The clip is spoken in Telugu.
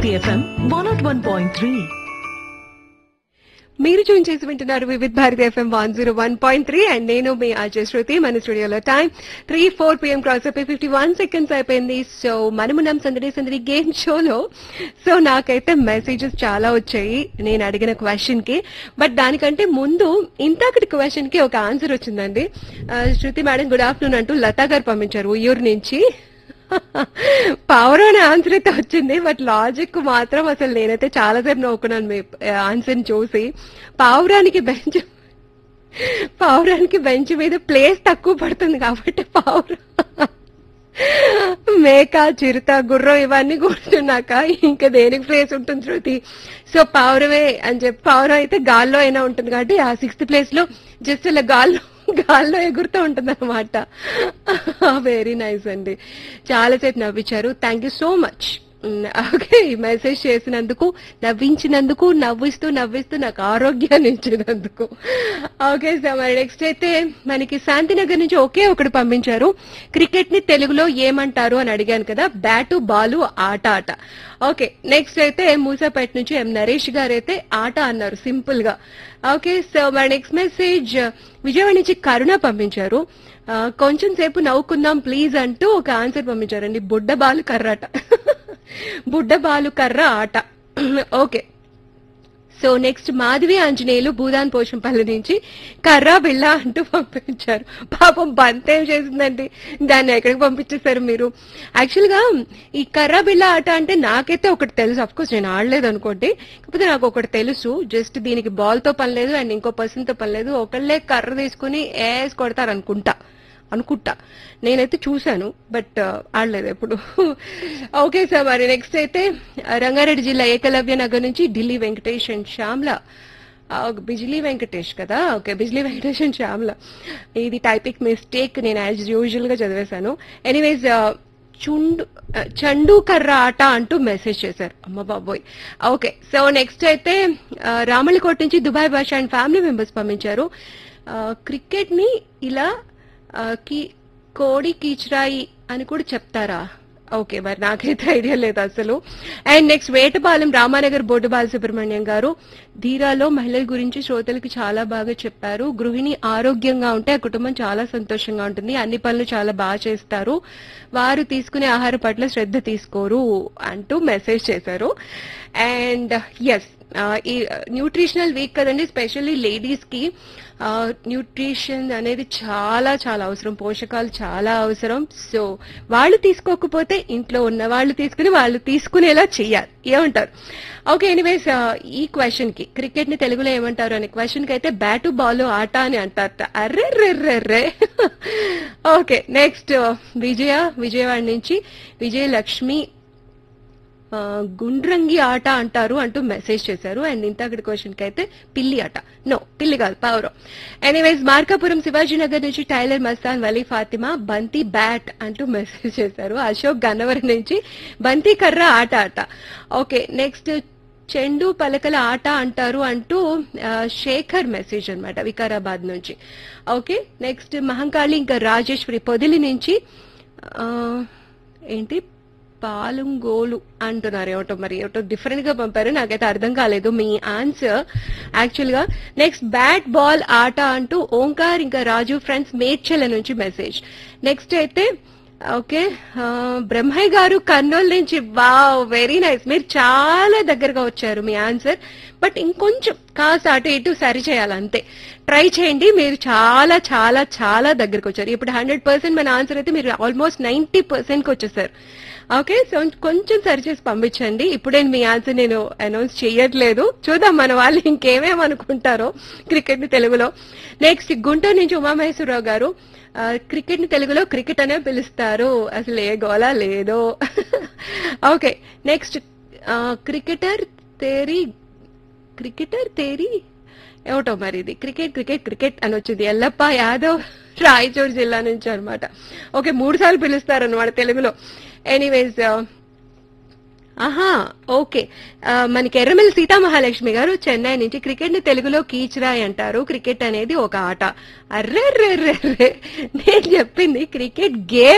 Bharati FM one nought one point three మీరు చూన్ చేసి వింటున్నారు Vividh Bharati FM one zero one point three and నేను మీ అజయ్ శృతి మన స్టూడియోలో time three four PM cross అయిపోయి ఫిఫ్టీ వన్ సెకండ్స్ అయిపోయింది సో మనమున్నాం సందడి సందడి గేమ్ షోలో సో నాకైతే మెసేజెస్ చాలా వచ్చాయి నేను అడిగిన క్వశ్చన్ కి బట్ దానికంటే ముందు ఇంతకటి క్వశ్చన్ కి ఒక ఆన్సర్ వచ్చిందండి ఆ, శృతి మేడం గుడ్ ఆఫ్టర్నూన్ అంటూ లతా గారు పంపించారు ఉయ్యూరు నుంచి పవర్ అనే ఆన్సర్ అయితే వచ్చింది బట్ లాజిక్ మాత్రం అసలు నేనైతే చాలా సేపు నవ్వుకున్నాను మీ ఆన్సర్ చూసి పావురానికి బెంచ్ పావురానికి బెంచ్ మీద ప్లేస్ తక్కువ పడుతుంది కాబట్టి పావురం మేక చిరుత గుర్రం ఇవన్నీ కూర్చున్నాక ఇంకా దేనికి ప్లేస్ ఉంటుంది శృతి సో పావురమే అని చెప్పి పావురం అయితే గాల్లో అయినా ఉంటుంది కాబట్టి ఆ సిక్స్త్ ప్లేస్ లో జస్ట్ ఇలా గాల్లో గాల్లో ఎగురుతూ ఉంటుంది అనమాట వెరీ నైస్ అండి చాలాసేపు నవ్వించారు thank you so much okay message చేసినందుకు నవ్వించినందుకు నవ్విస్తూ నవ్విస్తూ నాకు ఆరోగ్యాన్ని ఇచ్చినందుకు ఓకే సార్ మరి నెక్స్ట్ అయితే మనకి శాంతినగర్ నుంచి ఒకే ఒకటి పంపించారు క్రికెట్ ని తెలుగులో ఏమంటారు అని అడిగాను కదా బ్యాటు బాలు ఆట ఆట ఓకే నెక్స్ట్ అయితే మూసాపేట నుంచి ఎం నరేష్ గారు అయితే ఆట అన్నారు సింపుల్ గా ఓకే సో మరి నెక్స్ట్ మెసేజ్ విజయవాడ నుంచి కరుణ పంపించారు ఆ, కొంచెం సేపు నవ్వుకుందాం ప్లీజ్ అంటూ ఒక ఆన్సర్ పంపించారండి బుడ్డ బాలు కర్రాట బుడ్డ బాలు కర్ర ఆట okay so next Madhavi Anjaneyulu Bhoodan Pochampally నుంచి కర్రా బిళ్ళ అంటూ పంపించారు పాపం బంతేం చేసిందండి దాన్ని ఎక్కడికి పంపించేశారు మీరు యాక్చువల్ గా ఈ కర్రా బిళ్ళ ఆట అంటే నాకైతే ఒకటి తెలుసు అఫ్ కోర్స్ నేను ఆడలేదు అనుకోండి కాకపోతే నాకు ఒకటి తెలుసు జస్ట్ దీనికి బాల్ తో పని లేదు అండ్ ఇంకో పర్సన్ తో పని లేదు ఒకళ్ళే కర్ర తీసుకుని ఏస్ కొడతారు అనుకుంటా అనుకుంటా నేనైతే చూశాను బట్ ఆడలేదు ఎప్పుడు ఓకే సార్ మరి నెక్స్ట్ అయితే ఆ, రంగారెడ్డి జిల్లా ఏకలవ్య నగర్ నుంచి ఢిల్లీ వెంకటేష్ అండ్ శ్యామ్ల ఆ, బిజ్లీ వెంకటేష్ కదా ఓకే బిజ్లీ వెంకటేష్ అండ్ శ్యామ్ల ఇది టైపిక్ మిస్టేక్ నేను యాజ్ యూజువల్ గా చదివేశాను ఎనీవేస్ చుండు ఆ, చండు కర్ర ఆట అంటూ మెసేజ్ చేశారు అమ్మ బాబోయ్ ఓకే సో నెక్స్ట్ అయితే ఆ, రామలకోట నుంచి Dubai Basha and family members పంపించారు క్రికెట్ ని ఇలా ఆ, కి కోడి కీచురాయి అని కూడా చెప్తారా ఓకే మరి నాకైతే ఐడియా లేదు అసలు and next Vetapalem Ramanagar board Balasubrahmanyam గారు ధీరాలో మహిళల గురించి శ్రోతలకి చాలా బాగా చెప్పారు గృహిణి ఆరోగ్యంగా ఉంటే ఆ కుటుంబం చాలా సంతోషంగా ఉంటుంది అన్ని పనులు చాలా బాగా చేస్తారు వారు తీసుకునే ఆహారం పట్ల శ్రద్ధ తీసుకోరు అంటూ మెసేజ్ చేశారు అండ్ ఎస్ ఈ న్యూట్రిషనల్ వీక్ కదండి స్పెషల్లీ లేడీస్ కి న్యూట్రిషన్ అనేది చాలా చాలా అవసరం పోషకాలు చాలా అవసరం సో వాళ్ళు తీసుకోకపోతే ఇంట్లో ఉన్న వాళ్ళు తీసుకుని వాళ్ళు తీసుకునేలా చెయ్యాలి ఏమంటారు ఓకే ఎనీవేస్ ఈ క్వశ్చన్ కి క్రికెట్ ని తెలుగులో ఏమంటారు అనే క్వశ్చన్ కి అయితే బ్యాటు బాల్ ఆట అని అంటారట అర్రే రెర్రెర్రే ఓకే నెక్స్ట్ విజయ విజయవాడ నుంచి విజయలక్ష్మి ఆ, గుండ్రంగి ఆట అంటారు అంటూ మెసేజ్ చేశారు అండ్ ఇంతకటి క్వశ్చన్ కి అయితే పిల్లి ఆట నో పిల్లి కాదు పావురం ఎనీవేస్ మార్కాపురం శివాజీనగర్ నుంచి టైలర్ మస్తాన్ వలీ ఫాతిమా బంతి బ్యాట్ అంటూ మెసేజ్ చేశారు అశోక్ గన్నవరం నుంచి బంతి కర్ర ఆట ఆట ఓకే నెక్స్ట్ చెండు పలకల ఆట అంటారు అంటూ ఆ, శేఖర్ మెసేజ్ అన్నమాట వికారాబాద్ నుంచి ఓకే నెక్స్ట్ మహంకాళి ఇంకా రాజేశ్వరి పొదిలి నుంచి ఆ, ఏంటి పాలుంగోలు అంటున్నారు ఏమిటో మరి ఏమిటో డిఫరెంట్ గా పంపారు నాకైతే అర్థం కాలేదు మీ ఆన్సర్ యాక్చువల్ గా నెక్స్ట్ బ్యాట్ బాల్ ఆట అంటూ ఓంకార్ ఇంకా రాజు ఫ్రెండ్స్ మేడ్చల నుంచి మెసేజ్ నెక్స్ట్ అయితే ఓకే ఆ, బ్రహ్మయ్య గారు కర్నూలు నుంచి వావ్ వెరీ నైస్ మీరు చాలా దగ్గరగా వచ్చారు మీ ఆన్సర్ బట్ ఇంకొంచెం కాస్త అటు ఇటు సరి చేయాలి అంతే ట్రై చేయండి మీరు చాలా చాలా చాలా దగ్గరకు వచ్చారు ఇప్పుడు హండ్రెడ్ పర్సెంట్ మన ఆన్సర్ అయితే మీరు ఆల్మోస్ట్ నైన్టీ పర్సెంట్ కి వచ్చేసారు ఓకే సో కొంచెం సరి చేసి పంపించండి ఇప్పుడే మీ ఆన్సర్ నేను అనౌన్స్ చేయట్లేదు చూద్దాం మన వాళ్ళు ఇంకేమేమి అనుకుంటారో క్రికెట్ ని తెలుగులో నెక్స్ట్ గుంటూరు నుంచి ఉమామహేశ్వరరావు గారు క్రికెట్ ని తెలుగులో క్రికెట్ అనే పిలుస్తారు అసలు ఏ గోలా లేదో ఓకే నెక్స్ట్ క్రికెటర్ తేరీ క్రికెటర్ తేరీ ఏమిటో మరి ఇది క్రికెట్ క్రికెట్ క్రికెట్ అని వచ్చింది ఎల్లప్ప యాదవ్ రాయచూర్ జిల్లా నుంచి అన్నమాట ఓకే మూడు సార్లు పిలుస్తారు అనమాట తెలుగులో ఎనీవేస్ ఆహా ఓకే ఆ, మనకి ఎర్రమల్లి సీతామహాలక్ష్మి గారు చెన్నై నుంచి క్రికెట్ ని తెలుగులో కీచరాయ్ అంటారు క్రికెట్ అనేది ఒక ఆట అర్రే నేను చెప్పింది క్రికెట్ గేమ్